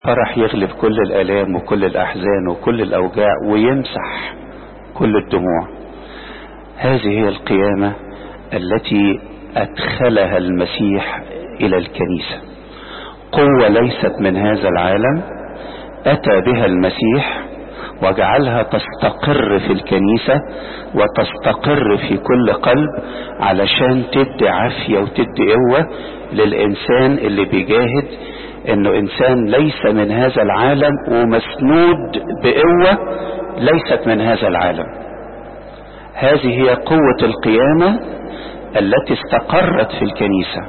فرح يغلب كل الآلام وكل الأحزان وكل الأوجاع ويمسح كل الدموع هذه هي القيامة التي أدخلها المسيح إلى الكنيسة قوة ليست من هذا العالم أتى بها المسيح وجعلها تستقر في الكنيسة وتستقر في كل قلب علشان تدي عافية وتدي قوة للإنسان اللي بيجاهد انه انسان ليس من هذا العالم ومسنود بقوة ليست من هذا العالم هذه هي قوة القيامة التي استقرت في الكنيسة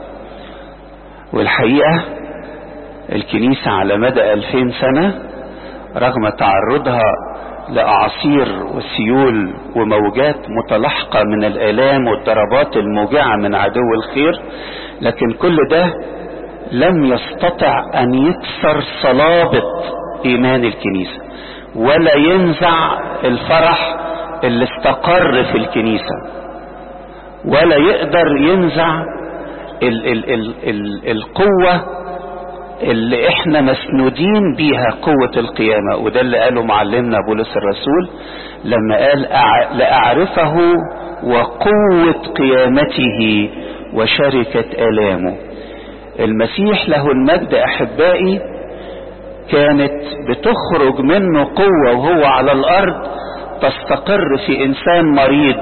والحقيقة الكنيسة على مدى ألفين سنة رغم تعرضها لأعاصير وسيول وموجات متلاحقة من الآلام والضربات الموجعة من عدو الخير لكن كل ده لم يستطع أن يكسر صلابة إيمان الكنيسة ولا ينزع الفرح اللي استقر في الكنيسة ولا يقدر ينزع ال ال ال ال القوة اللي احنا مسنودين بيها قوة القيامة وده اللي قاله معلمنا بولس الرسول لما قال لأعرفه وقوة قيامته وشركة آلامه المسيح له المجد أحبائي كانت بتخرج منه قوة وهو على الأرض تستقر في إنسان مريض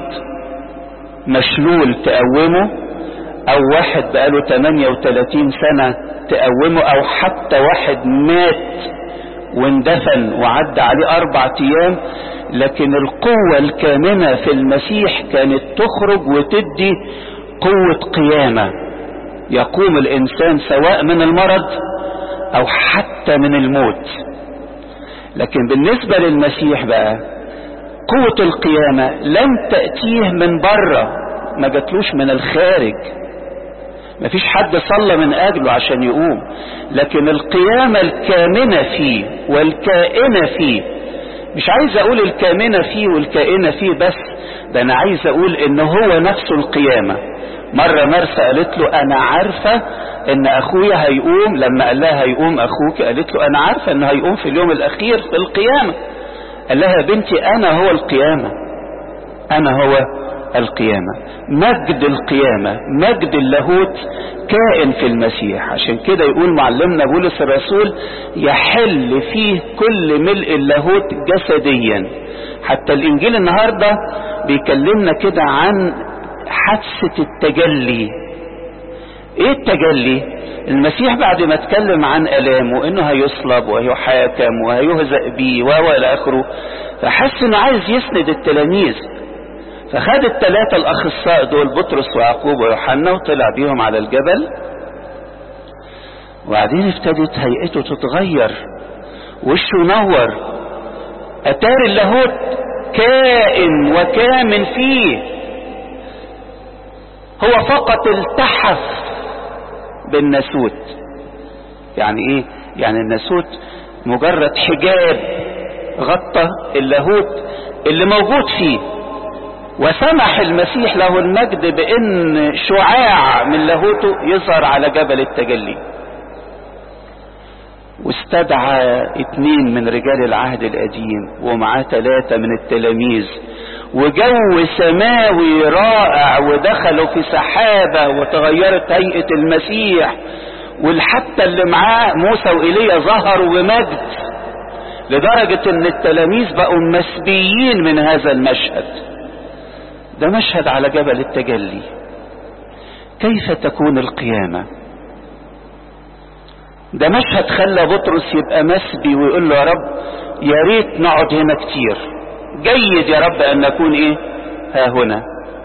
مشلول تقومه أو واحد بقاله 38 سنة تقومه او حتى واحد مات واندفن وعدى عليه اربع ايام لكن القوة الكامنة في المسيح كانت تخرج وتدي قوة قيامة يقوم الانسان سواء من المرض او حتى من الموت لكن بالنسبة للمسيح بقى قوة القيامة لم تأتيه من بره ما جاتلوش من الخارج مفيش حد صلى من اجله عشان يقوم لكن القيامة الكامنة فيه والكائنة فيه مش عايز اقول الكامنة فيه والكائنة فيه بس ده انا عايز اقول ان هو نفسه القيامة مرة مرسى قالت له انا عارفة ان اخويا هيقوم لما قال لها هيقوم اخوك قالت له انا عارفة انه هيقوم في اليوم الاخير في القيامة قال لها يا بنتي انا هو القيامة انا هو القيامة مجد القيامة مجد اللاهوت كائن في المسيح عشان كده يقول معلمنا بولس الرسول يحل فيه كل ملء اللاهوت جسديا حتى الانجيل النهاردة بيكلمنا كده عن حادثة التجلي ايه التجلي المسيح بعد ما اتكلم عن الامه انه هيصلب وهيحاكم وهيهزأ بيه والى اخره فحس انه عايز يسند التلاميذ فخد الثلاثة الأخصاء دول بطرس ويعقوب ويوحنا وطلع بيهم على الجبل وبعدين ابتدت هيئته تتغير وشه نور أتار اللاهوت كائن وكامن فيه هو فقط التحف بالناسوت يعني ايه يعني الناسوت مجرد حجاب غطى اللاهوت اللي موجود فيه وسمح المسيح له المجد بان شعاع من لاهوته يظهر على جبل التجلي واستدعى اتنين من رجال العهد القديم ومعاه ثلاثة من التلاميذ وجو سماوي رائع ودخلوا في سحابة وتغيرت هيئة المسيح والحتى اللي معاه موسى وإيليا ظهروا بمجد لدرجة ان التلاميذ بقوا مسبيين من هذا المشهد ده مشهد على جبل التجلي كيف تكون القيامة ده مشهد خلى بطرس يبقى مسبي ويقول له يا رب يا ريت نقعد هنا كتير جيد يا رب ان نكون ايه ها هنا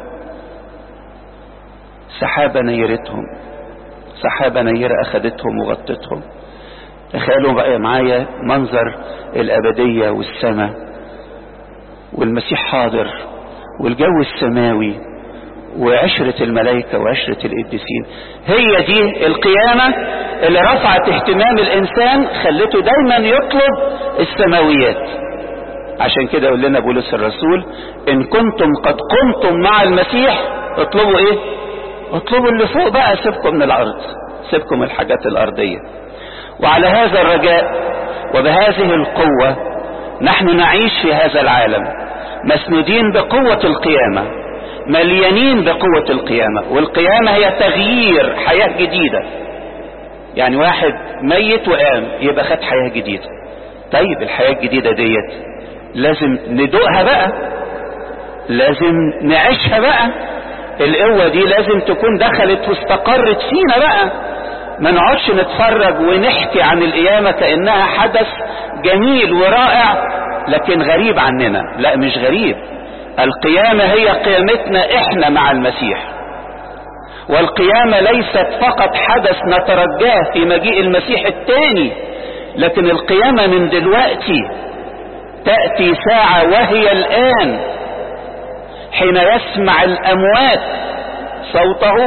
سحابة نيرتهم سحابة نيرة اخدتهم وغطتهم تخيلوا بقى معايا منظر الابدية والسماء والمسيح حاضر والجو السماوي وعشرة الملائكة وعشرة القديسين هي دي القيامة اللي رفعت اهتمام الانسان خلته دايما يطلب السماويات عشان كده يقول لنا بولس الرسول ان كنتم قد قمتم مع المسيح اطلبوا ايه اطلبوا اللي فوق بقى سيبكم من الارض سيبكم الحاجات الارضية وعلى هذا الرجاء وبهذه القوة نحن نعيش في هذا العالم مسنودين بقوة القيامة مليانين بقوة القيامة والقيامة هي تغيير حياة جديدة يعني واحد ميت وقام يبقى خد حياة جديدة طيب الحياة الجديدة ديت لازم ندوقها بقى لازم نعيشها بقى القوة دي لازم تكون دخلت واستقرت فينا بقى ما نقعدش نتفرج ونحكي عن القيامة كأنها حدث جميل ورائع لكن غريب عننا لا مش غريب القيامة هي قيامتنا احنا مع المسيح والقيامة ليست فقط حدث نترجاه في مجيء المسيح الثاني لكن القيامة من دلوقتي تأتي ساعة وهي الآن حين يسمع الأموات صوته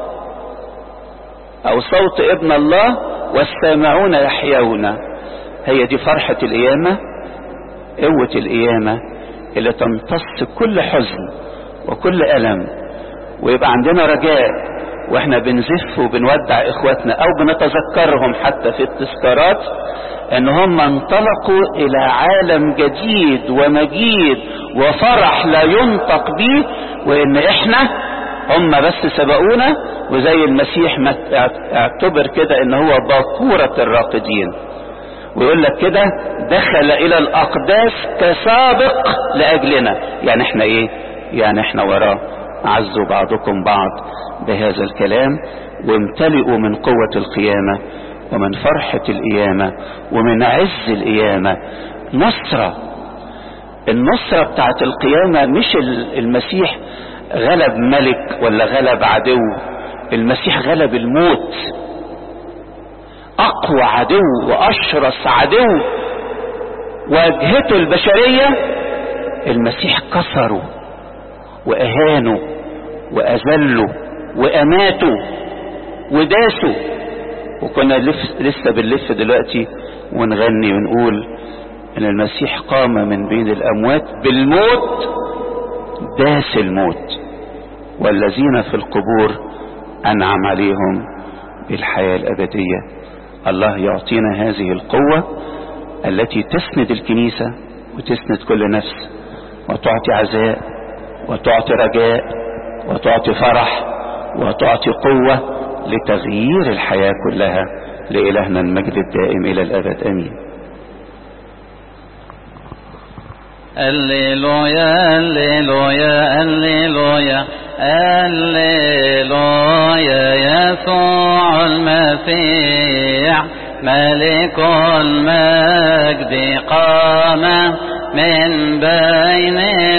أو صوت ابن الله والسامعون يحيون هي دي فرحة القيامة قوة القيامة اللي تمتص كل حزن وكل ألم ويبقى عندنا رجاء واحنا بنزف وبنودع اخواتنا او بنتذكرهم حتى في التذكارات ان هم انطلقوا الى عالم جديد ومجيد وفرح لا ينطق به وان احنا هم بس سبقونا وزي المسيح ما اعتبر كده ان هو باكورة الراقدين ويقول لك كده دخل الى الاقداس كسابق لاجلنا يعني احنا ايه يعني احنا وراه عزوا بعضكم بعض بهذا الكلام وامتلئوا من قوة القيامة ومن فرحة القيامة ومن عز القيامة نصرة النصرة بتاعت القيامة مش المسيح غلب ملك ولا غلب عدو المسيح غلب الموت اقوى عدو واشرس عدو واجهته البشرية المسيح كسره واهانه واذله واماته وداسه وكنا لسه بنلف دلوقتي ونغني ونقول ان المسيح قام من بين الاموات بالموت داس الموت والذين في القبور انعم عليهم بالحياة الابدية الله يعطينا هذه القوة التي تسند الكنيسة وتسند كل نفس وتعطي عزاء وتعطي رجاء وتعطي فرح وتعطي قوة لتغيير الحياة كلها لإلهنا المجد الدائم إلى الأبد أمين الليلويا الليلويا الليلويا الليلويا يسوع المسيح ملك المجد قام من بين